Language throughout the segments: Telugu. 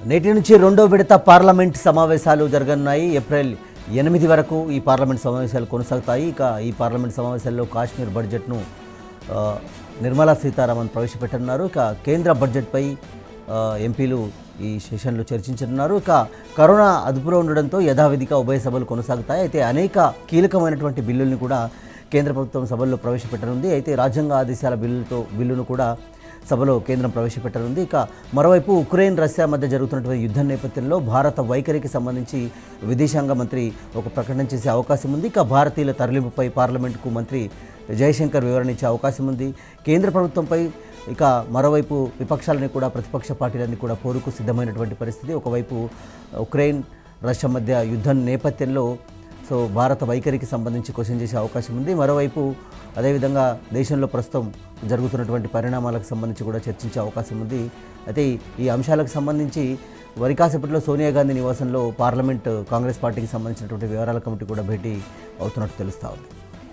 నేటి నుంచి రెండో విడత పార్లమెంట్ సమావేశాలు జరగనున్నాయి ఏప్రిల్ ఎనిమిది వరకు ఈ పార్లమెంట్ సమావేశాలు కొనసాగుతాయి ఇక ఈ పార్లమెంట్ సమావేశాల్లో కాశ్మీర్ బడ్జెట్ను ఆ, నిర్మలా సీతారామన్ ప్రవేశపెట్టనున్నారు ఇక కేంద్ర బడ్జెట్పై ఆ, ఎంపీలు ఈ సెషన్లో చర్చించనున్నారు ఇక కరోనా అదుపులో ఉండడంతో యథావిధిగా ఉభయ సభలు కొనసాగుతాయి అయితే అనేక కీలకమైనటువంటి బిల్లుల్ని కూడా కేంద్ర ప్రభుత్వం సభల్లో ప్రవేశపెట్టనుంది అయితే రాజ్యాంగ ఆదేశాల బిల్లుతో బిల్లును కూడా సభలో కేంద్రం ప్రవేశపెట్టనుంది ఇక మరోవైపు ఉక్రెయిన్ రష్యా మధ్య జరుగుతున్నటువంటి యుద్ధం నేపథ్యంలో భారత వైఖరికి సంబంధించి విదేశాంగ మంత్రి ఒక ప్రకటన చేసే అవకాశం ఉంది ఇక భారతీయుల తరలింపుపై పార్లమెంటుకు మంత్రి జయశంకర్ వివరణ ఇచ్చే అవకాశం ఉంది కేంద్ర ప్రభుత్వంపై ఇక మరోవైపు విపక్షాలని కూడా ప్రతిపక్ష పార్టీలన్నీ కూడా పోరుకు సిద్ధమైనటువంటి పరిస్థితి ఒకవైపు ఉక్రెయిన్ రష్యా మధ్య యుద్ధం నేపథ్యంలో సో భారత వైఖరికి సంబంధించి క్వశ్చన్ చేసే అవకాశం ఉంది మరోవైపు అదేవిధంగా దేశంలో ప్రస్తుతం జరుగుతున్నటువంటి పరిణామాలకు సంబంధించి కూడా చర్చించే అవకాశం ఉంది అయితే ఈ అంశాలకు సంబంధించి వరికాసేపట్లో సోనియా గాంధీ నివాసంలో పార్లమెంట్ కాంగ్రెస్ పార్టీకి సంబంధించినటువంటి వివరాల కమిటీ కూడా భేటీ అవుతున్నట్టు తెలుస్తూ ఉంది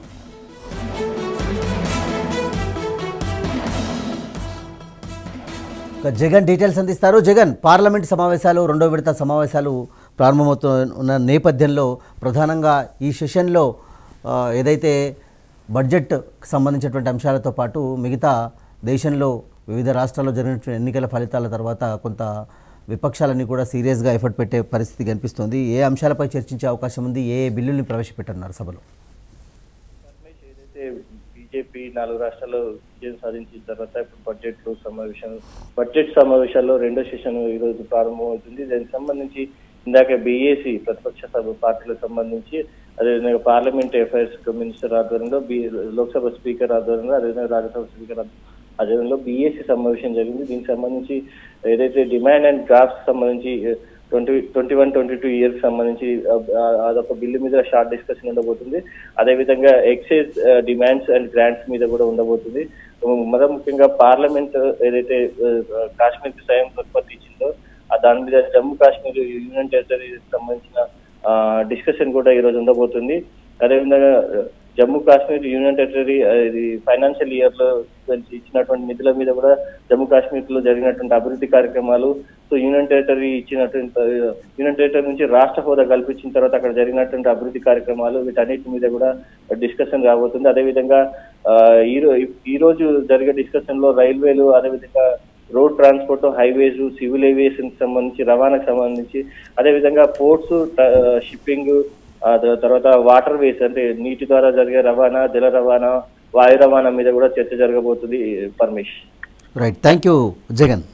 ఇక జగన్ డీటెయిల్స్ అందిస్తారు జగన్ పార్లమెంట్ సమావేశాలు రెండో విడత సమావేశాలు ప్రారంభమవుతున్న నేపథ్యంలో ప్రధానంగా ఈ సెషన్లో ఆ, ఏదైతే బడ్జెట్ సంబంధించినటువంటి అంశాలతో పాటు మిగతా దేశంలో వివిధ రాష్ట్రాల్లో జరిగినటువంటి ఎన్నికల ఫలితాల తర్వాత కొంత విపక్షాలన్నీ కూడా సీరియస్గా ఎఫర్ట్ పెట్టే పరిస్థితి కనిపిస్తోంది ఏ అంశాలపై చర్చించే అవకాశం ఉంది ఏ ఏ బిల్లుల్ని ప్రవేశపెట్టనున్నారు సభలో రమేష్, ఏదైతే బీజేపీ నాలుగు రాష్ట్రాల్లో విజయం సాధించిన తర్వాత ఇప్పుడు బడ్జెట్ లో సమావేశం బడ్జెట్ సమావేశాల్లో రెండో సెషన్ ఈ రోజు ప్రారంభమవుతుంది దానికి సంబంధించి ఇందాక బీఏసీ ప్రతిపక్ష సభ పార్టీలకు సంబంధించి అదేవిధంగా పార్లమెంట్ అఫైర్స్ మినిస్టర్ ఆధ్వర్యంలో బి లోక్సభ స్పీకర్ ఆధ్వర్యంలో అదేవిధంగా రాజ్యసభ స్పీకర్ ఆధ్వర్యంలో బీఏసీ సమావేశం జరిగింది దీనికి సంబంధించి ఏదైతే డిమాండ్ అండ్ డ్రాఫ్ట్స్ సంబంధించి twenty twenty one twenty two years సంబంధించి ఆ, ఆ, అదొక బిల్లు మీద షార్ట్ డిస్కషన్ ఉండబోతుంది అదేవిధంగా ఎక్సైజ్ డిమాండ్స్ అండ్ గ్రాంట్స్ మీద కూడా ఉండబోతుంది మరో ముఖ్యంగా పార్లమెంట్ ఏదైతే ఆ, కాశ్మీర్ కి స్వయం ఉత్పత్తి ఇచ్చిందో ఆ దాని మీద జమ్మూ కాశ్మీర్ యూనియన్ టెరిటరీ సంబంధించిన డిస్కషన్ కూడా ఈ రోజు ఉండబోతుంది అదేవిధంగా ఆ, జమ్మూ కాశ్మీర్ యూనియన్ టెరిటరీ ఆ, ఇది ఫైనాన్షియల్ ఇయర్ లో ఇచ్చినటువంటి నిధుల మీద కూడా జమ్మూ కాశ్మీర్ లో జరిగినటువంటి అభివృద్ధి కార్యక్రమాలు సో యూనియన్ టెరిటరీ ఇచ్చినటువంటి ఆ, యూనియన్ టెరిటరీ నుంచి రాష్ట్ర హోదా కల్పించిన తర్వాత అక్కడ జరిగినటువంటి అభివృద్ధి కార్యక్రమాలు వీటన్నిటి మీద కూడా డిస్కషన్ రాబోతుంది అదేవిధంగా ఆ, ఈ రో- ఈ రోజు జరిగే డిస్కషన్ లో రైల్వేలు అదేవిధంగా road transport highways civil aviation సంబంధించి రవాణాకు సంబంధించి అదేవిధంగా పోర్ట్స్ షిప్పింగ్ తర్వాత వాటర్ వేస్ అంటే నీటి ద్వారా జరిగే రవాణా జల రవాణా వాయు రవాణా మీద కూడా చర్చ జరగబోతుంది Paramesh right thank you Jagan